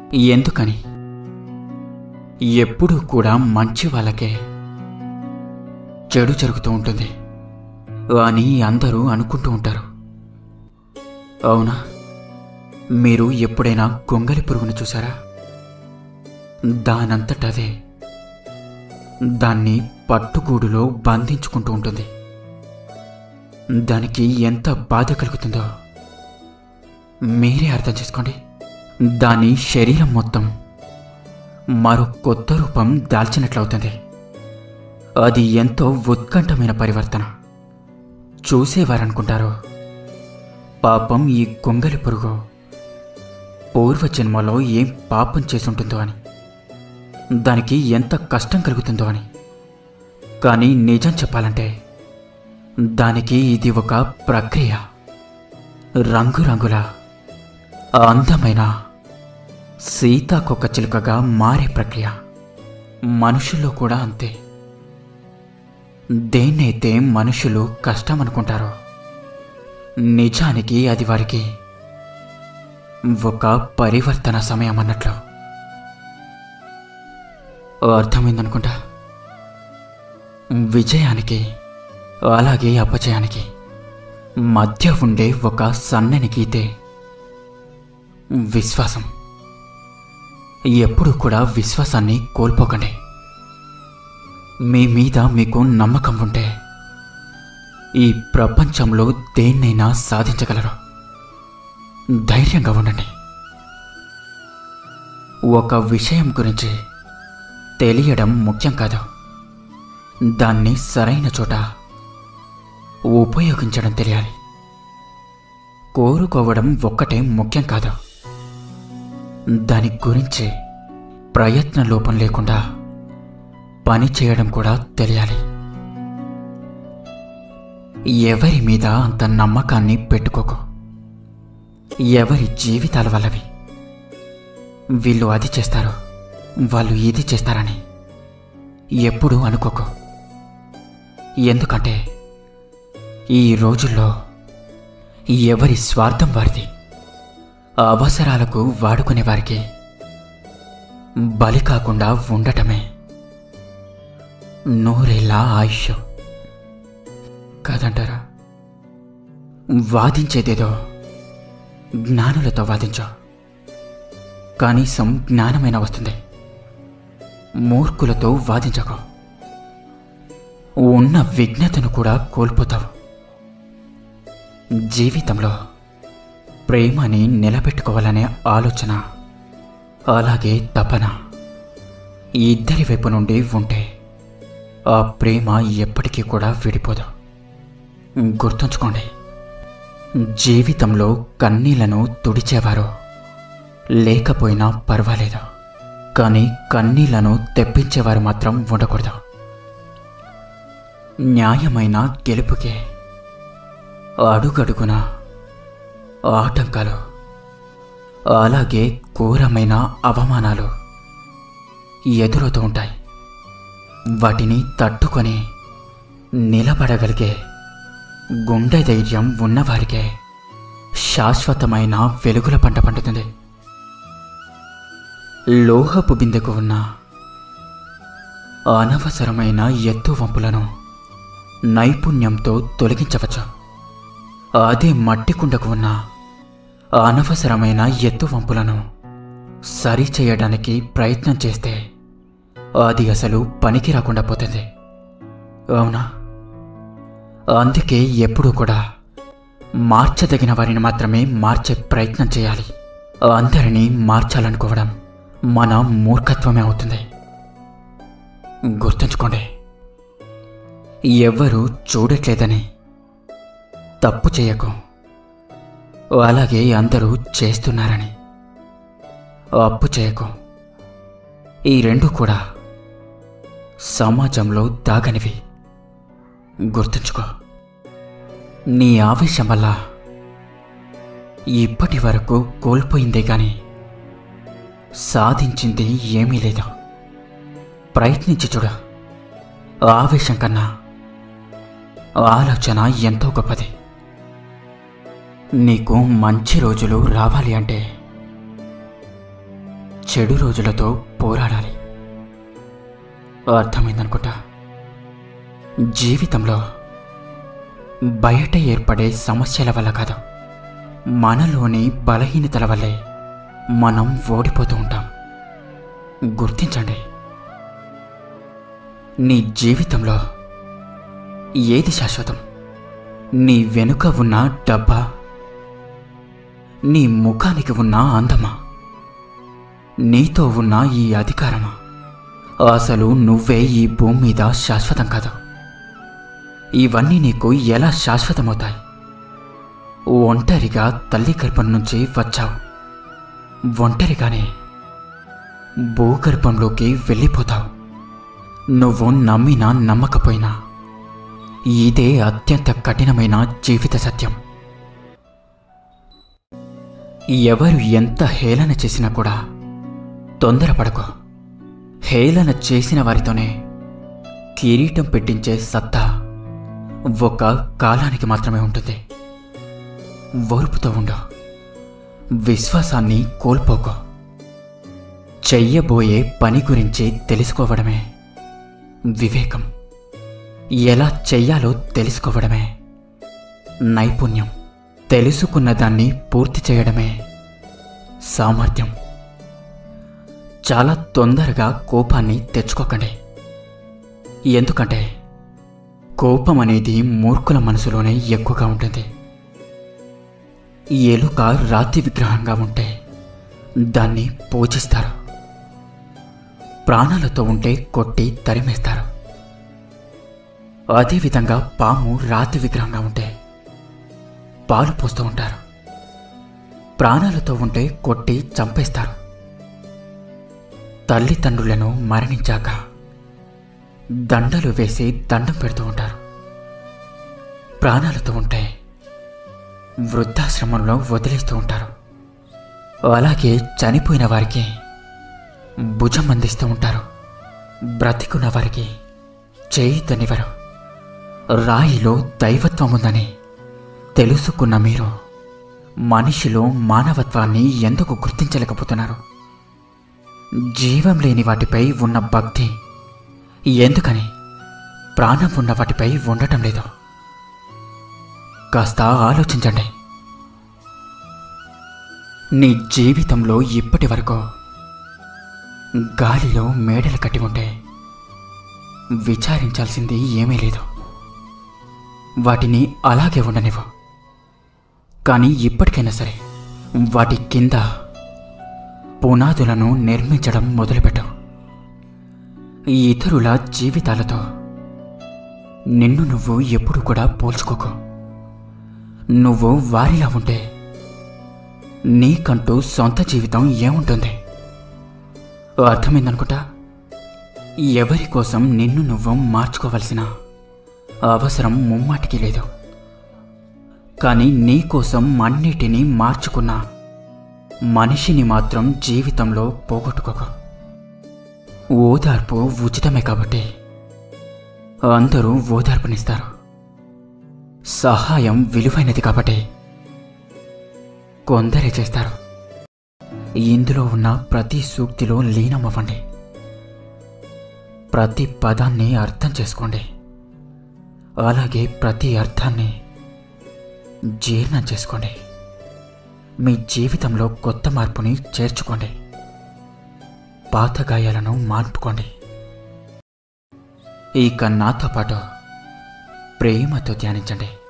ఎందుకని ఎప్పుడూ కూడా మంచి వాళ్ళకే చెడు జరుగుతూ ఉంటుంది అని అందరూ అనుకుంటూ ఉంటారు అవునా మీరు ఎప్పుడైనా గొంగలి పురుగును చూసారా దానంతటదే దాన్ని పట్టుగూడులో బంధించుకుంటూ ఉంటుంది దానికి ఎంత బాధ కలుగుతుందో మీరే అర్థం చేసుకోండి దాని శరీరం మొత్తం మరో కొత్త రూపం దాల్చినట్లవుతుంది అది ఎంతో ఉత్కంఠమైన పరివర్తన చూసేవారనుకుంటారు పాపం ఈ గొంగలి పురుగు పూర్వజన్మలో ఏం పాపం చేసుంటుందో అని దానికి ఎంత కష్టం కలుగుతుందో అని కానీ నిజం చెప్పాలంటే దానికి ఇది ఒక ప్రక్రియ రంగురంగుల అందమైన సీతాకొక చిలుకగా మారే ప్రక్రియ మనుషుల్లో కూడా అంతే దేన్నైతే మనుషులు కష్టం అనుకుంటారో నిజానికి అది వారికి ఒక పరివర్తన సమయం అన్నట్లు అర్థమైందనుకుంటా విజయానికి అలాగే అపజయానికి మధ్య ఉండే ఒక సన్నని గీతే విశ్వాసం ఎప్పుడూ కూడా విశ్వాసాన్ని కోల్పోకండి మీ మీద మీకు నమ్మకం ఉంటే ఈ ప్రపంచంలో దేన్నైనా సాధించగలరు ధైర్యంగా ఉండండి ఒక విషయం గురించి తెలియడం ముఖ్యం కాదు దాన్ని సరైన చోట ఉపయోగించడం తెలియాలి కోరుకోవడం ఒక్కటే ముఖ్యం కాదు దాని గురించి ప్రయత్న లోపం లేకుండా పని చేయడం కూడా తెలియాలి ఎవరి మీద అంత నమ్మకాన్ని పెట్టుకోకు ఎవరి జీవితాల వల్లవి వీళ్ళు అది చేస్తారు వాళ్ళు ఇది చేస్తారని ఎప్పుడూ అనుకోకు ఎందుకంటే ఈ రోజుల్లో ఎవరి స్వార్థం వారిది అవసరాలకు వాడుకునే వారికి బలి కాకుండా ఉండటమే నూరేళ్ళ ఆయుష్ కాదంటారా వాదించేదేదో జ్ఞానులతో వాదించు కనీసం జ్ఞానమైన వస్తుంది మూర్ఖులతో వాదించకు ఉన్న విజ్ఞతను కూడా కోల్పోతావు జీవితంలో ప్రేమని నిలబెట్టుకోవాలనే ఆలోచన అలాగే తపన ఇద్దరి వైపు నుండి ఉంటే ఆ ప్రేమ ఎప్పటికీ కూడా విడిపోదు గుర్తుంచుకోండి జీవితంలో కన్నీళ్లను తుడిచేవారు లేకపోయినా పర్వాలేదు కానీ కన్నీళ్లను తెప్పించేవారు మాత్రం ఉండకూడదు న్యాయమైన గెలుపుకే అడుగడుగున ఆటంకాలు అలాగే ఘోరమైన అవమానాలు ఎదురవుతూ ఉంటాయి వాటిని తట్టుకొని నిలబడగలిగే గుండె ధైర్యం ఉన్నవారికే శాశ్వతమైన వెలుగుల పంట పండుతుంది లోహపు బిందెకు ఉన్న అనవసరమైన ఎత్తు వంపులను నైపుణ్యంతో తొలగించవచ్చు అదే మట్టి కుండకు ఉన్న అనవసరమైన ఎత్తు వంపులను సరిచేయడానికి ప్రయత్నం చేస్తే అది అసలు పనికి రాకుండా పోతుంది అవునా అందుకే ఎప్పుడూ కూడా మార్చదగిన వారిని మాత్రమే మార్చే ప్రయత్నం చేయాలి అందరినీ మార్చాలనుకోవడం మన మూర్ఖత్వమే అవుతుంది గుర్తుంచుకోండి ఎవ్వరూ చూడట్లేదని తప్పు చేయకు అలాగే అందరూ చేస్తున్నారని అప్పు చేయకు ఈ రెండు కూడా సమాజంలో దాగనివి గుర్తుంచుకో నీ ఆవేశం వల్ల ఇప్పటి వరకు కోల్పోయిందే గాని సాధించింది ఏమీ లేదు ప్రయత్నించి చూడ ఆవేశం కన్నా ఆలోచన ఎంతో గొప్పది నీకు మంచి రోజులు రావాలి అంటే చెడు రోజులతో పోరాడాలి అర్థమైందనుకుంటా జీవితంలో బయట ఏర్పడే సమస్యల వల్ల కాదు మనలోని బలహీనతల వల్లే మనం ఓడిపోతూ ఉంటాం గుర్తించండి నీ జీవితంలో ఏది శాశ్వతం నీ వెనుక ఉన్న డబ్బా నీ ముఖానికి ఉన్న అందమా నీతో ఉన్న ఈ అధికారమా అసలు నువ్వే ఈ భూమి మీద శాశ్వతం కాదు ఇవన్నీ నీకు ఎలా శాశ్వతమవుతాయి ఒంటరిగా తల్లి గర్భం నుంచి వచ్చావు ఒంటరిగానే భూగర్భంలోకి వెళ్ళిపోతావు నువ్వు నమ్మినా నమ్మకపోయినా ఇదే అత్యంత కఠినమైన జీవిత సత్యం ఎవరు ఎంత హేళన చేసినా కూడా తొందరపడకు హేళన చేసిన వారితోనే కిరీటం పెట్టించే సత్తా ఒక కాలానికి మాత్రమే ఉంటుంది ఓర్పుతో ఉండు విశ్వాసాన్ని కోల్పోకు చెయ్యబోయే పని గురించి తెలుసుకోవడమే వివేకం ఎలా చెయ్యాలో తెలుసుకోవడమే నైపుణ్యం తెలుసుకున్న దాన్ని పూర్తి చేయడమే సామర్థ్యం చాలా తొందరగా కోపాన్ని తెచ్చుకోకండి ఎందుకంటే కోపం అనేది మూర్ఖుల మనసులోనే ఎక్కువగా ఉంటుంది ఎలుక రాతి విగ్రహంగా ఉంటే దాన్ని పూజిస్తారు ప్రాణాలతో ఉంటే కొట్టి తరిమేస్తారు అదేవిధంగా పాము రాతి విగ్రహంగా ఉంటే పాలు పోస్తూ ఉంటారు ప్రాణాలతో ఉంటే కొట్టి చంపేస్తారు తల్లిదండ్రులను మరణించాక దండలు వేసి దండం పెడుతూ ఉంటారు ప్రాణాలతో ఉంటే వృద్ధాశ్రమంలో వదిలేస్తూ ఉంటారు అలాగే చనిపోయిన వారికి భుజం అందిస్తూ ఉంటారు బ్రతికున్న వారికి చేయితనివ్వరు రాయిలో దైవత్వం ఉందని తెలుసుకున్న మీరు మనిషిలో మానవత్వాన్ని ఎందుకు గుర్తించలేకపోతున్నారు జీవం లేని వాటిపై ఉన్న భక్తి ఎందుకని ప్రాణం ఉన్న వాటిపై ఉండటం లేదు కాస్త ఆలోచించండి నీ జీవితంలో ఇప్పటి వరకు గాలిలో మేడలు కట్టి ఉంటే విచారించాల్సింది ఏమీ లేదు వాటిని అలాగే ఉండనివ్వు కానీ ఇప్పటికైనా సరే వాటి కింద పునాదులను నిర్మించడం మొదలుపెట్టు ఇతరుల జీవితాలతో నిన్ను నువ్వు ఎప్పుడు కూడా పోల్చుకోకు నువ్వు వారిలా ఉంటే నీకంటూ సొంత జీవితం ఏముంటుంది అర్థమైందనుకుంటా ఎవరి కోసం నిన్ను నువ్వు మార్చుకోవలసిన అవసరం ముమ్మాటికి లేదు కానీ నీ కోసం అన్నిటినీ మార్చుకున్న మనిషిని మాత్రం జీవితంలో పోగొట్టుకోకు ఓదార్పు ఉచితమే కాబట్టి అందరూ ఓదార్పునిస్తారు సహాయం విలువైనది కాబట్టి కొందరే చేస్తారు ఇందులో ఉన్న ప్రతి సూక్తిలో లీనమవ్వండి ప్రతి పదాన్ని అర్థం చేసుకోండి అలాగే ప్రతి అర్థాన్ని జీర్ణం చేసుకోండి మీ జీవితంలో కొత్త మార్పుని చేర్చుకోండి పాత గాయాలను మార్పుకోండి ఇక నాతో పాటు ప్రేమతో ధ్యానించండి